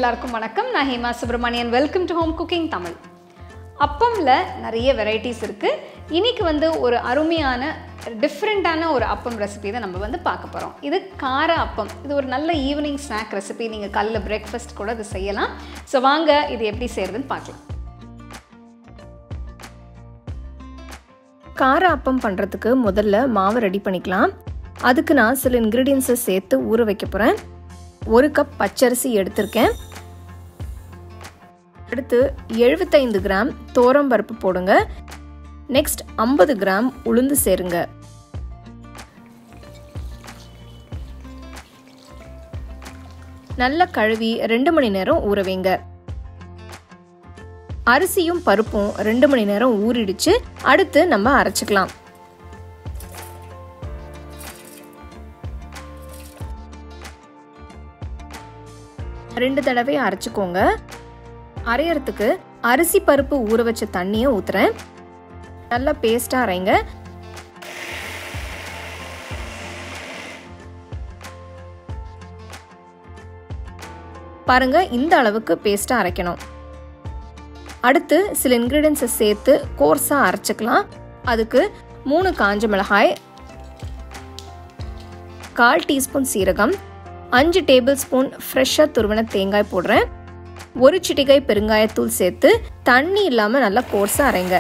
எல்லாருக்கும் வணக்கம் நான் Hema Subramanian welcome to home cooking Tamil அப்பம்ல நிறைய வெரைட்டிஸ் இருக்குது இன்னைக்கு வந்து ஒரு அருமையான டிஃப்ரெண்ட்டான ஒரு அப்பம் ரெசிபி தான் நம்ம வந்து பார்க்க போகிறோம் இது கார அப்பம் இது ஒரு நல்ல ஈவினிங் ஸ்நாக் ரெசிபி நீங்கள் காலைல பிரேக்ஃபாஸ்ட் கூட இது செய்யலாம் ஸோ வாங்க இது எப்படி செய்கிறதுன்னு பார்க்கலாம் கார அப்பம் பண்ணுறதுக்கு முதல்ல மாவு ரெடி பண்ணிக்கலாம் அதுக்கு நான் சில இன்க்ரீடியன்ஸை சேர்த்து ஊற வைக்க போகிறேன் ஒரு கப் பச்சரிசி எடுத்திருக்கேன் அடுத்து எழுபத்தைந்து கிராம் பருப்பு போடுங்க நெக்ஸ்ட் ஐம்பது கிராம் உளுந்து சேருங்க நல்ல கழுவி ரெண்டு மணி நேரம் ஊற வைங்க அரிசியும் பருப்பும் ரெண்டு மணி நேரம் ஊறிடுச்சு அடுத்து நம்ம அரைச்சிக்கலாம் ரெண்டு தடவை அரைச்சிக்கோங்க அரையறதுக்கு அரிசி பருப்பு ஊற வச்ச தண்ணியை ஊத்துறேன் நல்லா பேஸ்டா அரைங்க பாருங்க இந்த அளவுக்கு பேஸ்டா அரைக்கணும் அடுத்து சில இன்க்ரீடியன்ஸை சேர்த்து கோர்ஸாக அரைச்சிக்கலாம் அதுக்கு மூணு காஞ்ச மிளகாய் கால் டீஸ்பூன் சீரகம் அஞ்சு டேபிள் ஸ்பூன் ஃப்ரெஷ்ஷாக துருவன தேங்காய் போடுறேன் ஒரு சிட்டிகை பெருங்காயத்தூள் சேர்த்து தண்ணி இல்லாமல் நல்லா கோர்ஸாக அரைங்க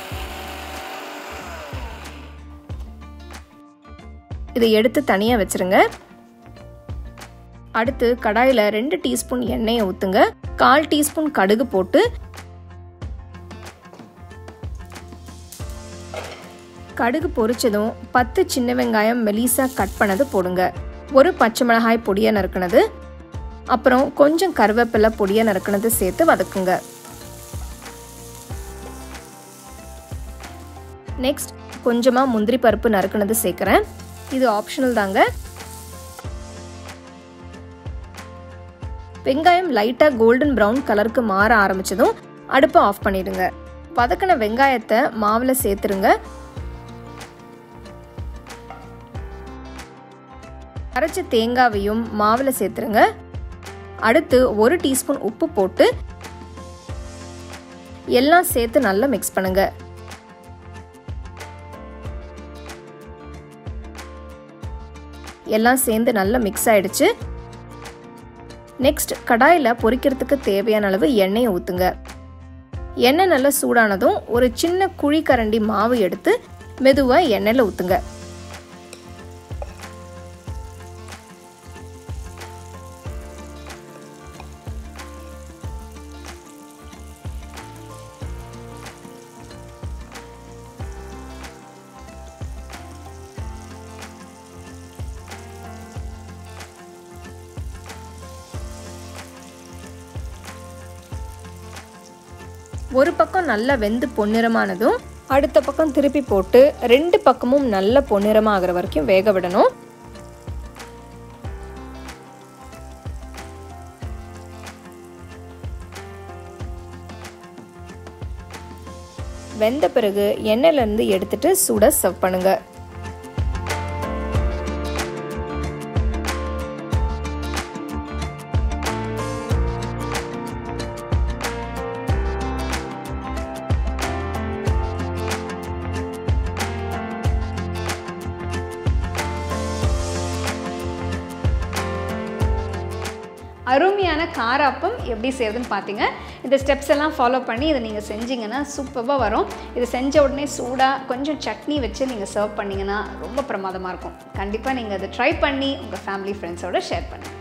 இதை எடுத்து தனியாக வச்சிருங்க அடுத்து கடாயில் ரெண்டு டீஸ்பூன் எண்ணெயை ஊற்றுங்க கால் டீஸ்பூன் கடுகு போட்டு கடுகு பொரிச்சதும் பத்து சின்ன வெங்காயம் மெலிசா கட் பண்ணது போடுங்க ஒரு பச்சை மிளகாய் பொடியாக நறுக்கினது அப்புறம் கொஞ்சம் கருவேப்பிலை பொடியாக நறுக்கினது சேர்த்து வதக்குங்க நெக்ஸ்ட் கொஞ்சமாக முந்திரி பருப்பு நறுக்கினது சேர்க்குறேன் இது ஆப்ஷனல் தாங்க வெங்காயம் லைட்டாக கோல்டன் ப்ரௌன் கலருக்கு மாற ஆரம்பிச்சதும் அடுப்பை ஆஃப் பண்ணிடுங்க வதக்கின வெங்காயத்தை மாவில் சேர்த்துருங்க அரைச்ச தேங்காவையும் மாவில் சேர்த்துருங்க அடுத்து ஒரு டீஸ்பூன் உப்பு போட்டு எல்லாம் சேர்த்து நல்லா மிக்ஸ் பண்ணுங்க எல்லாம் சேர்ந்து நல்லா மிக்ஸ் ஆயிடுச்சு நெக்ஸ்ட் கடாயில் பொரிக்கிறதுக்கு தேவையான அளவு எண்ணெயை ஊற்றுங்க எண்ணெய் நல்லா சூடானதும் ஒரு சின்ன குழி கரண்டி மாவு எடுத்து மெதுவாக எண்ணெயில் ஊற்றுங்க ஒரு பக்கம் நல்லா வெந்து பொன்னிறமானதும் அடுத்த பக்கம் திருப்பி போட்டு ரெண்டு பக்கமும் நல்ல பொன்னிறமாகிற வரைக்கும் வேக விடணும் வெந்த பிறகு எண்ணெயிலேருந்து எடுத்துட்டு சுட சர்வ் பண்ணுங்க அருமையான கார அப்பம் எப்படி செய்யறதுன்னு பார்த்தீங்க இந்த ஸ்டெப்ஸ் எல்லாம் ஃபாலோ பண்ணி இதை நீங்கள் செஞ்சீங்கன்னா சூப்பராக வரும் இது செஞ்ச உடனே சூடாக கொஞ்சம் சட்னி வச்சு நீங்கள் சர்வ் பண்ணிங்கன்னா ரொம்ப பிரமாதமாக இருக்கும் கண்டிப்பாக நீங்கள் அதை ட்ரை பண்ணி உங்கள் ஃபேமிலி ஃப்ரெண்ட்ஸோட ஷேர் பண்ணுங்கள்